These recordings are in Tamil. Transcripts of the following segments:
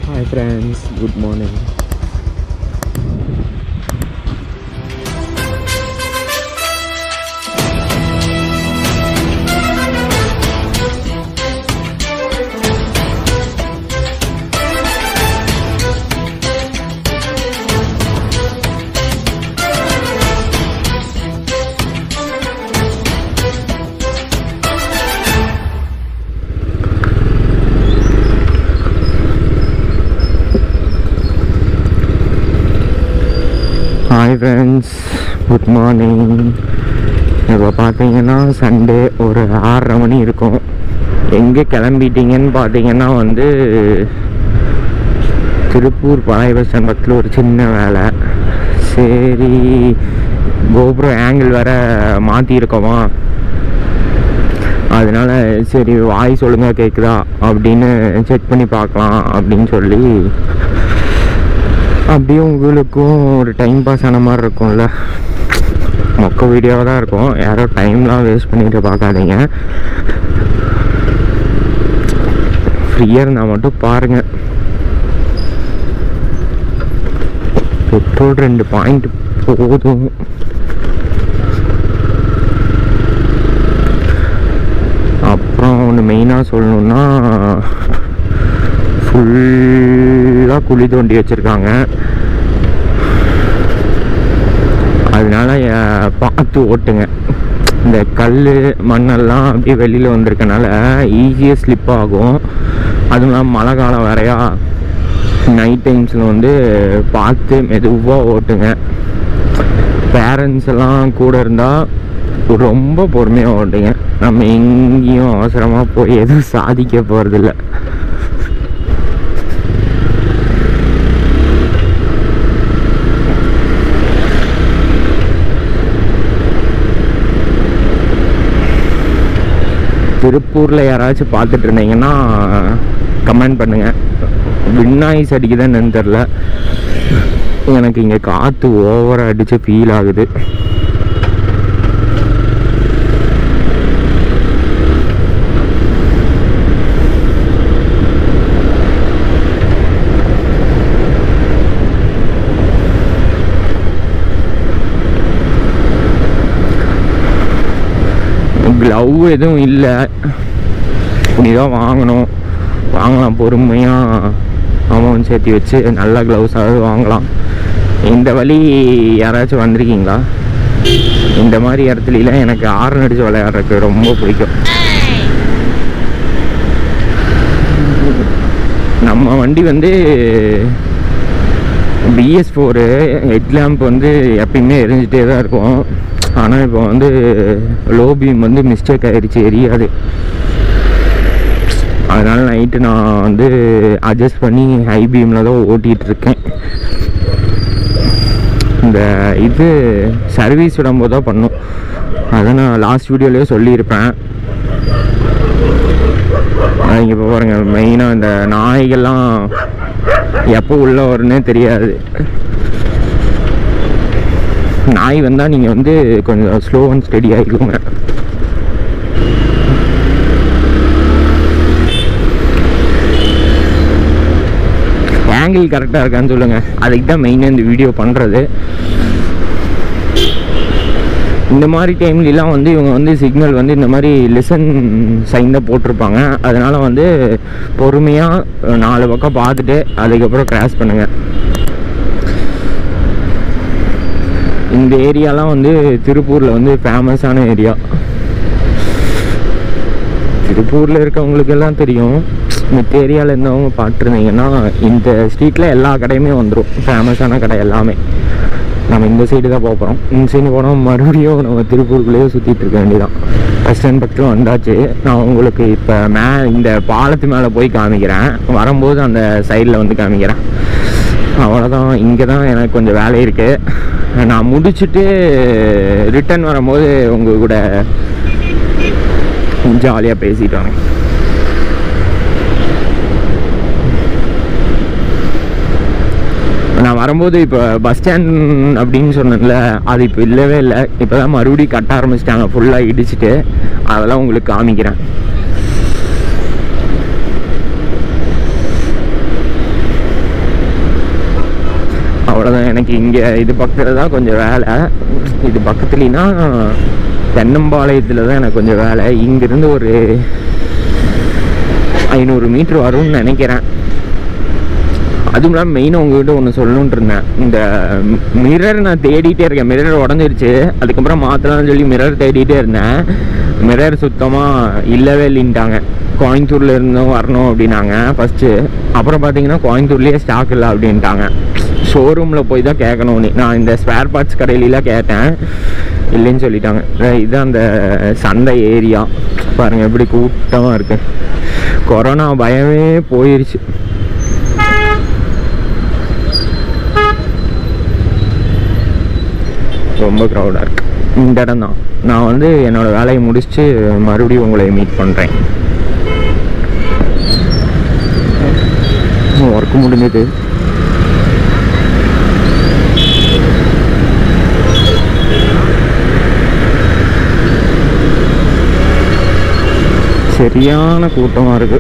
Hi friends, good morning. Hi friends good morning இப்போ பார்த்தீங்கன்னா சண்டே ஒரு ஆறரை மணி இருக்கும் எங்கே கிளம்பிட்டீங்கன்னு பார்த்தீங்கன்னா வந்து திருப்பூர் பழைய பஸ் ஸ்டாண்ட் பக்கத்தில் ஒரு சின்ன வேலை சரி கோபுரம் ஆங்கிள் வேற மாற்றிருக்கோமா அதனால சரி வாய்ஸ் ஒழுங்கா கேட்குதா அப்படின்னு செக் பண்ணி பார்க்கலாம் அப்படின்னு சொல்லி அப்படியே உங்களுக்கும் ஒரு டைம் பாஸ் ஆன மாதிரி இருக்கும்ல மொக்க வீடியோவாக தான் இருக்கும் யாரும் டைம்லாம் வேஸ்ட் பண்ணிட்டு பார்க்காதீங்க ஃப்ரீயாக இருந்தால் மட்டும் பாருங்கள் பெட்ரோல் ரெண்டு பாயிண்ட் போதும் அப்புறம் ஒன்று மெயினாக சொல்லணுன்னா ஃபுல்லாக குழி தோண்டி வச்சுருக்காங்க அதனால அஹ், பார்த்து ஓட்டுங்க இந்த கல் மண்ணெல்லாம் அப்படியே வெளியில் வந்திருக்கனால ஈஸியாக ஸ்லிப் ஆகும் அதுவும் இல்லாமல் மழை காலம் வேறையா நைட் டைம்ஸில் வந்து பார்த்து மெதுவாக ஓட்டுங்க பேரண்ட்ஸ் எல்லாம் கூட இருந்தால் ரொம்ப பொறுமையாக ஓட்டுங்க நம்ம எங்கேயும் அவசரமாக போய் எதுவும் சாதிக்க போகிறதில்ல திருப்பூரில் யாராச்சும் பார்த்துட்டு இருந்தீங்கன்னா கமெண்ட் பண்ணுங்கள் விண்ணாய்ஸ் அடிக்குதுன்னு தெரில எனக்கு இங்கே காற்று ஓவராக அடித்து ஃபீல் ஆகுது க்ளவ் எதுவும் இல்லை இனிதான் வாங்கணும் வாங்கலாம் பொறுமையாக அமௌண்ட் சேர்த்து வச்சு நல்ல க்ளவுஸாவது வாங்கலாம் இந்த வழி யாராச்சும் வந்திருக்கீங்களா இந்த மாதிரி இடத்துலலாம் எனக்கு ஆரன் அடிச்சு விளையாடுறதுக்கு ரொம்ப பிடிக்கும் நம்ம வண்டி வந்து பிஎஸ் ஃபோரு ஹெட் லேம்ப் வந்து எப்பயுமே எரிஞ்சிட்டே தான் இருக்கும் ஆனால் இப்போ வந்து லோ பீம் வந்து மிஸ்டேக் ஆயிடுச்சு எரியாது அதனால நைட்டு நான் வந்து அட்ஜஸ்ட் பண்ணி ஹை பீமில் தான் ஓட்டிகிட்டு இருக்கேன் இந்த இது சர்வீஸ் விடும்போது தான் பண்ணும் அதை நான் லாஸ்ட் வீடியோலேயே சொல்லியிருப்பேன் இங்கே இப்போ பாருங்கள் மெயினாக இந்த நாய்கள்லாம் எப்போ உள்ளே வரும்னே தெரியாது நாய் வந்தால் நீங்கள் வந்து கொஞ்சம் ஸ்லோ அண்ட் ஸ்டெடி ஆகிக்கோங்க ஆங்கிள் கரெக்டாக இருக்கான்னு சொல்லுங்கள் அதுக்கு தான் மெயினாக இந்த வீடியோ பண்ணுறது இந்த மாதிரி டைம்லலாம் வந்து இவங்க வந்து சிக்னல் வந்து இந்த மாதிரி லிசன் சைன் தான் போட்டிருப்பாங்க அதனால் வந்து பொறுமையாக நாலு பக்கம் பார்த்துட்டு அதுக்கப்புறம் கிராஸ் பண்ணுங்கள் இந்த ஏரியாலாம் வந்து திருப்பூரில் வந்து ஃபேமஸான ஏரியா திருப்பூரில் இருக்கவங்களுக்கு எல்லாம் தெரியும் மற்ற ஏரியாவில் இருந்தவங்க பார்த்துருந்தீங்கன்னா இந்த ஸ்ட்ரீட்டில் எல்லா கடையுமே வந்துடும் ஃபேமஸான கடை எல்லாமே நம்ம இந்த சைடு தான் போகிறோம் இந்த சைடு போனால் மறுபடியும் நம்ம திருப்பூருக்குள்ளேயே சுற்றிட்டு இருக்க வேண்டியதான் பஸ் ஸ்டாண்ட் பக்கத்தில் வந்தாச்சு நான் உங்களுக்கு இப்போ மே இந்த பாலத்து மேலே போய் காமிக்கிறேன் வரும்போது அந்த சைடில் வந்து காமிக்கிறேன் அவ்வளோதான் இங்கே தான் எனக்கு கொஞ்சம் வேலை இருக்குது நான் முடிச்சுட்டு ரிட்டர்ன் வரும்போது உங்கள் கூட ஜாலியாக பேசிட்டு வரேன் நான் வரும்போது இப்போ பஸ் ஸ்டாண்ட் அப்படின்னு சொன்னேன்ல அது இப்போ இல்லவே இல்லை இப்போ தான் மறுபடியும் கட்ட ஆரம்பிச்சிட்டாங்க ஃபுல்லாக இடிச்சிட்டு அதெல்லாம் உங்களுக்கு காமிக்கிறேன் இங்கே இது பக்கத்தில் தான் கொஞ்சம் வேலை இது பக்கத்துலனா தென்னம்பாளையத்தில் தான் எனக்கு கொஞ்சம் வேலை இங்கேருந்து ஒரு ஐநூறு மீட்ரு வரும்னு நினைக்கிறேன் அதுவும் இல்லாமல் மெயினாக உங்ககிட்ட ஒன்று சொல்லணுன்ட்டு இருந்தேன் இந்த மிரர் நான் தேடிட்டே இருக்கேன் மிரர் உடஞ்சிருச்சு அதுக்கப்புறம் மாற்றலாம்னு சொல்லி மிரர் தேடிட்டே இருந்தேன் மிரர் சுத்தமாக இல்லவே இல்லைன்ட்டாங்க கோயம்புத்தூர்ல இருந்தும் வரணும் அப்படின்னாங்க ஃபஸ்ட்டு அப்புறம் பார்த்தீங்கன்னா கோயம்புத்தூர்லேயே ஸ்டாக் இல்லை அப்படின்ட்டாங்க ஷோரூமில் போய் தான் கேட்கணும் நீ நான் இந்த ஸ்பேர் பார்ட்ஸ் கடையிலாம் கேட்டேன் இல்லைன்னு சொல்லிட்டாங்க அஹ் இதுதான் அந்த சந்தை ஏரியா பாருங்கள் எப்படி கூட்டமாக இருக்கு கொரோனா பயமே போயிருச்சு ரொம்ப க்ரௌடாக இருக்கு இந்த இடம் தான் நான் வந்து என்னோட வேலையை முடிச்சுட்டு மறுபடியும் உங்களை மீட் பண்ணுறேன் ஒர்க் முடிஞ்சது சரியான கூட்டமாக இருக்கு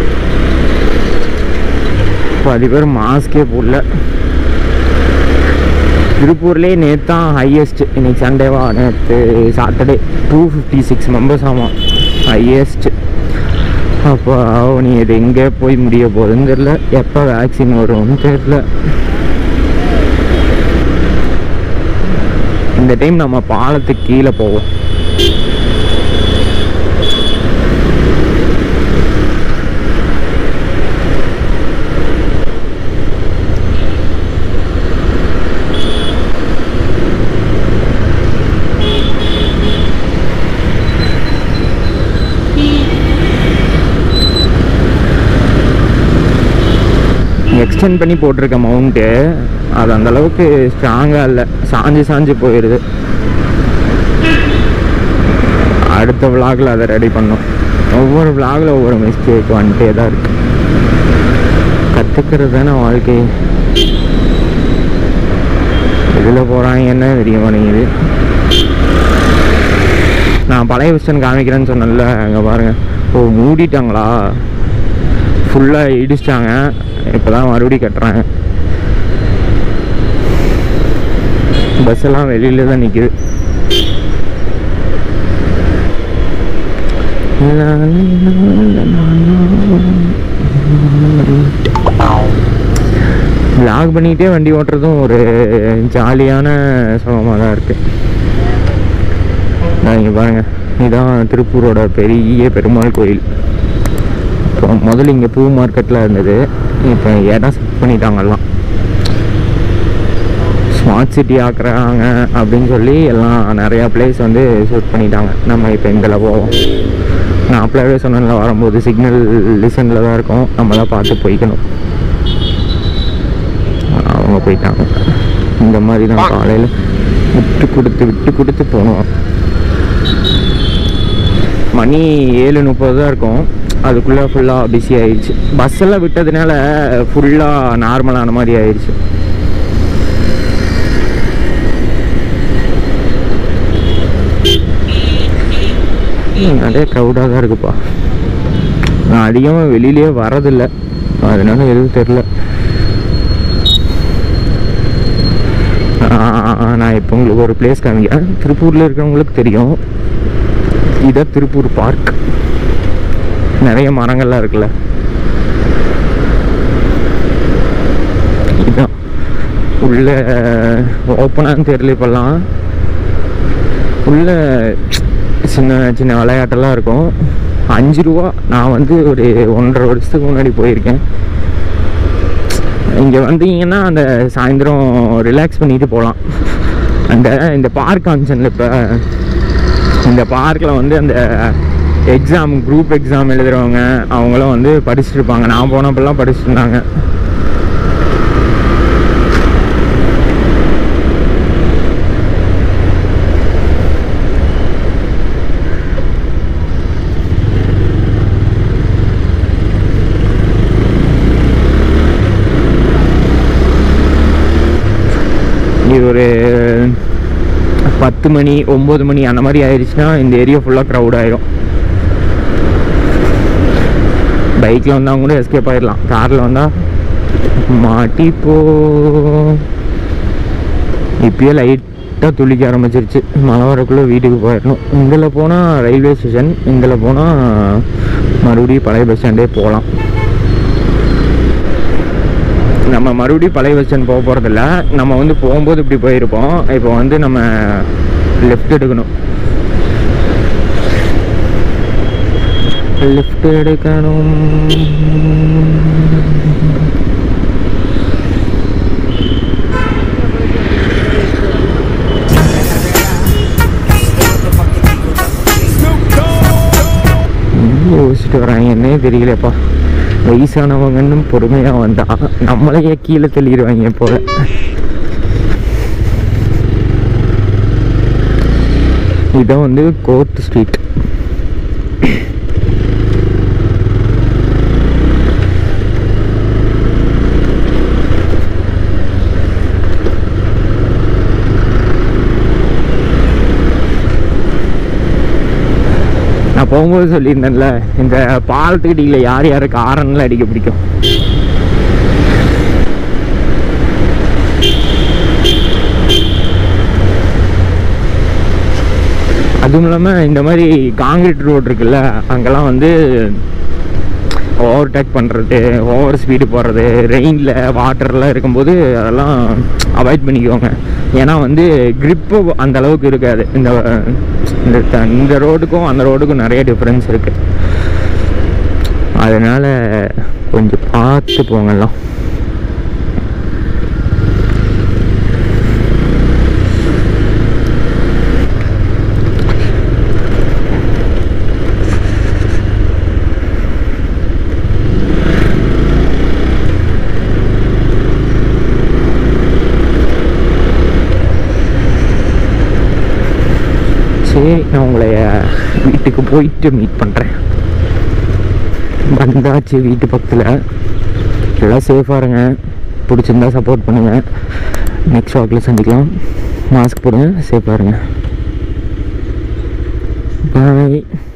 பாதி பேர் மாஸ்கே போடல திருப்பூர்லேயே நேற்று தான் ஹையஸ்ட் இன்னைக்கு சண்டேவா நேற்று Saturday two fifty six members ஆமாம் ஹையஸ்ட் அப்போ நீ இது எங்கே போய் முடிய போகுதுன்னு தெரில எப்போ வேக்சின் வரும்னு தெரில இந்த டைம் நம்ம பாலத்துக்கு கீழே போவோம் எக்ஸ்டெண்ட் பண்ணி போட்டிருக்க மவுண்ட்டு அது அந்த அளவுக்கு ஸ்ட்ராங்காக இல்லை சாஞ்சு சாஞ்சு போயிடுது அடுத்த விலாகில் அதை ரெடி பண்ணோம் ஒவ்வொரு விலாகில் ஒவ்வொரு மிஸ்டேக் வந்துட்டே தான் இருக்கு கற்றுக்கிறது தானே வாழ்க்கை இதில் போகிறாங்கன்னு தெரிய மாட்டேங்குது நான் பழைய விஷயம் காமிக்கிறேன்னு சொன்னேன்ல அங்கே பாருங்கள் ஓ மூடிட்டாங்களா ஃபுல்லாக இடிச்சிட்டாங்க இப்போ தான் மறுபடியும் கட்டுறாங்க பஸ் எல்லாம் வெளியில தான் நிற்குது லாக் பண்ணிக்கிட்டே வண்டி ஓட்டுறதும் ஒரு ஜாலியான சுகமாக தான் இருக்குது இங்கே பாருங்கள் இதுதான் திருப்பூரோட பெரிய பெருமாள் கோயில் இப்போ முதல்ல இங்கே பூ மார்க்கெட்டில் இருந்தது இப்போ இடம் செட் பண்ணிட்டாங்கலாம் ஸ்மார்ட் சிட்டி ஆக்குறாங்க அப்படின்னு சொல்லி எல்லாம் நிறையா பிளேஸ் வந்து ஷூட் பண்ணிட்டாங்க நம்ம இப்போ இதில் போவோம் நான் அப்பளவே சொன்னேன்ல வரும்போது சிக்னல் லிசனில் தான் இருக்கும் நம்ம தான் பார்த்து போய்க்கணும் அவங்க போயிட்டாங்க இந்த மாதிரி தான் காலையில் விட்டு கொடுத்து விட்டு கொடுத்து போகணும் மணி ஏழு முப்பது தான் இருக்கும் அதுக்குள்ளே ஃபுல்லாக பிஸி ஆயிடுச்சு பஸ் எல்லாம் விட்டதுனால ஃபுல்லாக நார்மலான மாதிரி ஆயிடுச்சு ம், நிறைய க்ரௌடாக தான் இருக்குப்பா நான் அதிகமாக வெளியிலேயே வரதில்லை அதனால எதுவும் தெரில நான் இப்போ உங்களுக்கு ஒரு பிளேஸ் காமிக்கிறேன் திருப்பூரில் இருக்கிறவங்களுக்கு தெரியும் இதான் திருப்பூர் பார்க் நிறைய மரங்கள்லாம் இருக்குல்ல இதுதான் உள்ள ஓப்பனான்னு தெரியல இப்போல்லாம் உள்ள சின்ன சின்ன விளையாட்டெல்லாம் இருக்கும் அஞ்சு ரூபா நான் வந்து ஒரு ஒன்றரை வருஷத்துக்கு முன்னாடி போயிருக்கேன் இங்கே வந்தீங்கன்னா அந்த சாயந்தரம் ரிலாக்ஸ் பண்ணிட்டு போகலாம் அந்த இந்த பார்க் காமிச்சன்ல இப்போ இந்த பார்க்கில் வந்து அந்த எக்ஸாம் குரூப் எக்ஸாம் எழுதுறவங்க அவங்களும் வந்து படிச்சுட்டு இருப்பாங்க நான் போனப்பெல்லாம் படிச்சுட்டு இருந்தாங்க இது ஒரு பத்து மணி ஒம்பது மணி அந்த மாதிரி ஆயிடுச்சுன்னா இந்த ஏரியா ஃபுல்லாக க்ரௌட் ஆயிரும் பைக்கில் வந்தால் கூட எஸ்கேப் ஆயிடலாம் காரில் வந்தால் மாட்டிப்போ இப்பயே லைட்டாக துளிக்க ஆரம்பிச்சிருச்சு மழை வரக்குள்ளே வீட்டுக்கு போயிடணும் இதில் போனால் ரயில்வே ஸ்டேஷன் இதில் போனால் மறுபடியும் பழைய பஸ் ஸ்டாண்டே போகலாம் நம்ம மறுபடியும் பழைய பஸ் ஸ்டாண்ட் போக போகிறதில்ல நம்ம வந்து போகும்போது இப்படி போயிருப்போம் இப்போ வந்து நம்ம லெஃப்ட் எடுக்கணும் லெஃப்ட் எடுக்கணும் எங்க யோசிச்சுட்டு வராங்க என்னே தெரியலப்பா வயசானவங்கன்னு பொறுமையாக வந்தா நம்மளையே கீழே தள்ளிடுவாங்க போல இதான் வந்து கோர்ட் ஸ்ட்ரீட் நான் போகும்போது சொல்லியிருந்தேன்ல இந்த பாலத்துக்கிட்டீங்கள யார் யாருக்கு ஆரன்லாம் அடிக்க பிடிக்கும் அதுவும் இல்லாமல் இந்த மாதிரி காங்கிரீட் ரோடு இருக்குல்ல அங்கெல்லாம் வந்து ஓவர்டேக் பண்ணுறது ஓவர் ஸ்பீடு போடுறது ரெயினில் வாட்டர்லாம் இருக்கும்போது அதெல்லாம் அவாய்ட் பண்ணிக்குவாங்க ஏன்னா வந்து grip அந்த அளவுக்கு இருக்காது இந்த இந்த த- இந்த ரோடுக்கும் அந்த ரோடுக்கும் நிறைய டிஃப்ரென்ஸ் இருக்குது அதனால் கொஞ்சம் பார்த்து போங்கலாம் சரி நான் உங்களை வீட்டுக்கு போயிட்டு மீட் பண்ணுறேன் வந்தாச்சு வீட்டு பக்கத்தில் எல்லாம் சேஃபாக இருங்க பிடிச்சிருந்தா சப்போர்ட் பண்ணுங்கள் நெக்ஸ்ட் வாக்கில் சந்திக்கலாம் மாஸ்க் போடுங்க சேஃபாக இருங்க பாய்